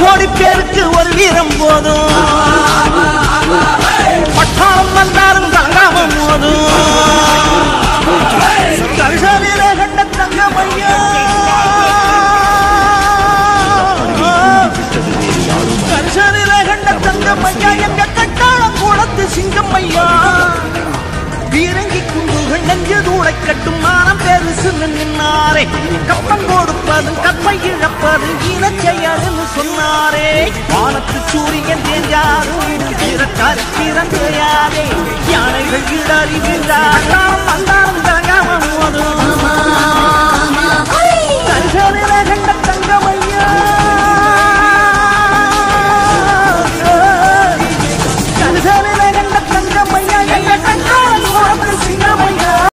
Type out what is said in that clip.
கோடி பேருக்கு ஒரு வீரம் போதும் பட்டாளம் வந்தாலும் கலங்காம போதும் கருஷனிலே கண்ட தங்கமையா கருஷனிலே கண்ட தங்கமையா எங்க கட்டாளம் கூடத்து சிங்கம்மையா பீரங்கி குண்டுகள் நெஞ்சு தூளை கட்டும் மானம் பெருசு நின்னாரே கப்பம் கொடுப்பதும் கப்பை இழப்பது இனச்செயல்னு சொன்னாரே வானத்து சூரியன் தேஞ்சாரும் வீரக்காரி பிறந்தையாரே யானைகள் இடறி விழுந்தார் வந்தாரும்